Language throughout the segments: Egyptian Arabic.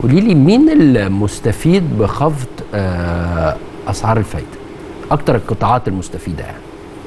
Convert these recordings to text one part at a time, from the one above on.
قولي لي مين المستفيد بخفض آه، اسعار الفايده اكتر القطاعات المستفيده يعني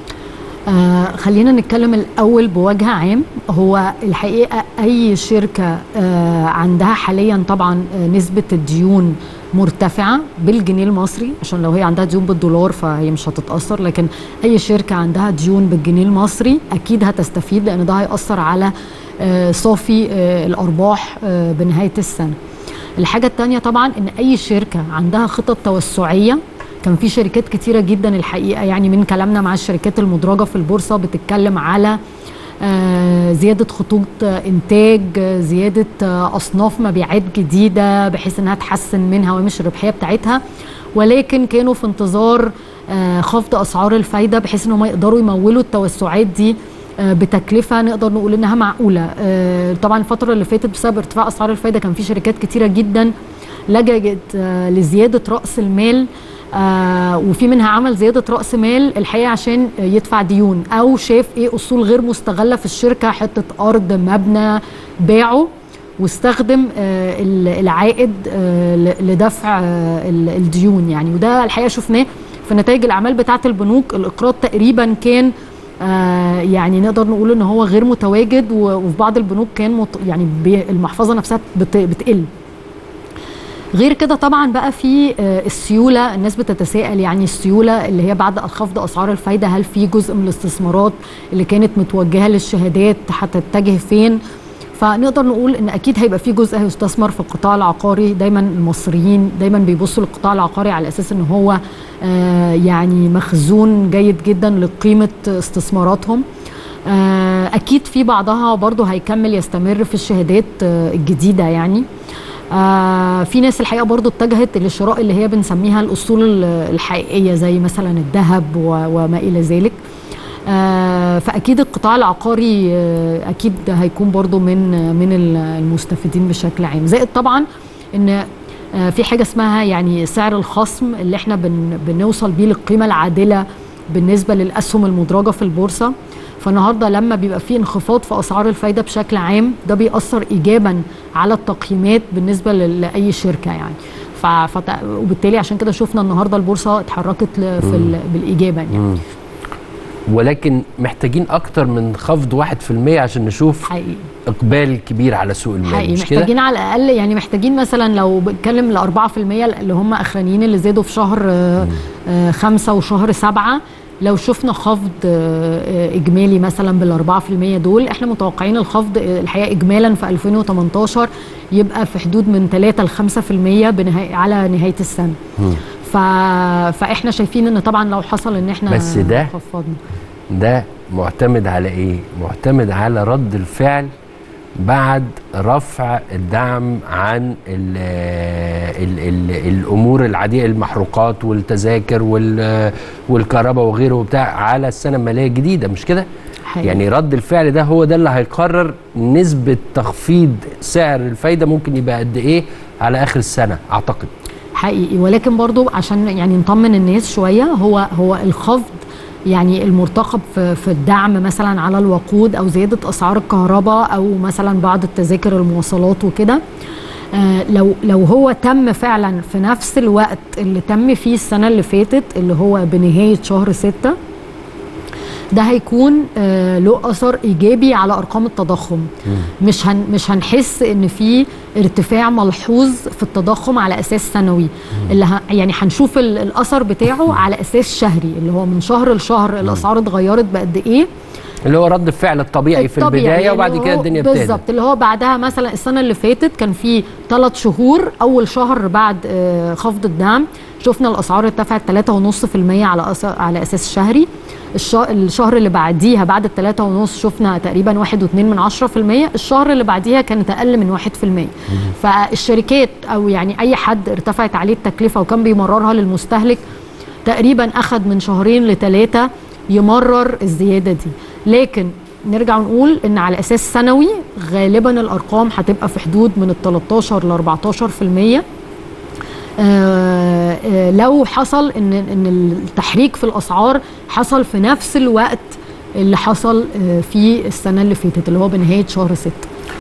آه خلينا نتكلم الأول بوجه عام هو الحقيقة أي شركة آه عندها حاليا طبعا آه نسبة الديون مرتفعة بالجنيه المصري عشان لو هي عندها ديون بالدولار فهي مش هتتأثر لكن أي شركة عندها ديون بالجنيه المصري أكيد هتستفيد لأن ده هيأثر على آه صافي آه الأرباح آه بنهاية السنة الحاجة التانية طبعا إن أي شركة عندها خطط توسعية كان في شركات كتيرة جدا الحقيقة يعني من كلامنا مع الشركات المدرجة في البورصة بتتكلم على آه، زيادة خطوط آه، إنتاج آه، زيادة آه، أصناف مبيعات جديدة بحيث إنها تحسن من هوامش الربحية بتاعتها ولكن كانوا في انتظار آه، خفض أسعار الفايدة بحيث إنهم يقدروا يمولوا التوسعات دي آه، بتكلفة نقدر نقول إنها معقولة آه، طبعا الفترة اللي فاتت بسبب ارتفاع أسعار الفايدة كان في شركات كتيرة جدا لجأت آه، لزيادة رأس المال آه وفي منها عمل زياده راس مال الحقيقه عشان يدفع ديون او شاف ايه اصول غير مستغله في الشركه حته ارض مبنى باعه واستخدم آه ال- العائد آه ل- لدفع آه ال- الديون يعني وده الحقيقه شفناه في نتائج الاعمال بتاعه البنوك الاقراض تقريبا كان آه يعني نقدر نقول ان هو غير متواجد و- وفي بعض البنوك كان مت يعني بي- المحفظه نفسها بت- بتقل غير كده طبعا بقى في آه، السيوله الناس بتتساءل يعني السيوله اللي هي بعد خفض اسعار الفايده هل في جزء من الاستثمارات اللي كانت متوجهه للشهادات هتتجه فين فنقدر نقول ان اكيد هيبقى في جزء هيستثمر في القطاع العقاري دايما المصريين دايما بيبصوا للقطاع العقاري على اساس ان هو آه، يعني مخزون جيد جدا لقيمه استثماراتهم آه، اكيد في بعضها برضه هيكمل يستمر في الشهادات آه، الجديده يعني آه في ناس الحقيقه برضو اتجهت للشراء اللي هي بنسميها الاصول ال- الحقيقيه زي مثلا الذهب و- وما الى ذلك آه فاكيد القطاع العقاري آه اكيد هيكون برضو من من ال- المستفيدين بشكل عام زائد طبعا ان آه في حاجه اسمها يعني سعر الخصم اللي احنا بن بنوصل بيه للقيمه العادله بالنسبه للاسهم المدرجه في البورصه فالنهارده لما بيبقى في انخفاض في اسعار الفايده بشكل عام ده بيأثر ايجابا على التقييمات بالنسبه ل- لاي شركه يعني ف... فت... وبالتالي عشان كده شفنا النهارده البورصه اتحركت ل... في ال... بالايجاب يعني ولكن محتاجين اكتر من خفض 1% عشان نشوف حقيقي اقبال كبير على سوق المال حقيقي مش كده محتاجين على الاقل يعني محتاجين مثلا لو بتكلم ال 4% اللي هم اخرانيين اللي زادوا في شهر آه، آه، خمسة وشهر سبعة لو شفنا خفض آه، آه، اجمالي مثلا بال 4% دول احنا متوقعين الخفض آه، الحقيقه اجمالا في 2018 يبقى في حدود من 3 ل 5% بنهاية على نهايه السنه ف... فاحنا شايفين ان طبعا لو حصل ان احنا بس ده خفضنا ده معتمد على ايه معتمد على رد الفعل بعد رفع الدعم عن ال ال ال الامور العاديه المحروقات والتذاكر وال والكهرباء وغيره وبتاع على السنه الماليه الجديده مش كده حقيقي. يعني رد الفعل ده هو ده اللي هيقرر نسبه تخفيض سعر الفايده ممكن يبقى قد ايه على اخر السنه اعتقد حقيقي ولكن برضو عشان يعني نطمن الناس شويه هو هو الخفض يعني المرتقب في, في الدعم مثلا على الوقود او زياده اسعار الكهرباء او مثلا بعض التذاكر المواصلات وكده آه لو لو هو تم فعلا في نفس الوقت اللي تم فيه السنه اللي فاتت اللي هو بنهايه شهر ستة ده هيكون آه له اثر ايجابي على ارقام التضخم مش هن مش هنحس ان في ارتفاع ملحوظ في التضخم على اساس سنوي اللي ه يعني هنشوف ال- الاثر بتاعه على اساس شهري اللي هو من شهر لشهر الاسعار اتغيرت بقد ايه اللي هو رد الفعل الطبيعي في الطبيعي البدايه اللي وبعد هو كده الدنيا ابتدت بالظبط اللي هو بعدها مثلا السنه اللي فاتت كان في ثلاث شهور اول شهر بعد آه، خفض الدعم شفنا الاسعار ارتفعت 3.5% على أس... على اساس شهري الش... الشهر اللي بعديها بعد الثلاثة ونص شفنا تقريبا واحد واتنين من عشرة في المية الشهر اللي بعديها كانت أقل من واحد في المية فالشركات أو يعني أي حد ارتفعت عليه التكلفة وكان بيمررها للمستهلك تقريبا أخد من شهرين لثلاثة يمرر الزيادة دي لكن نرجع ونقول ان على اساس سنوي غالبا الارقام هتبقى في حدود من ال 13 ل 14 في المية آه، آه، لو حصل ان ان التحريك في الاسعار حصل في نفس الوقت اللي حصل آه، في السنه اللي فاتت اللي هو بنهايه شهر 6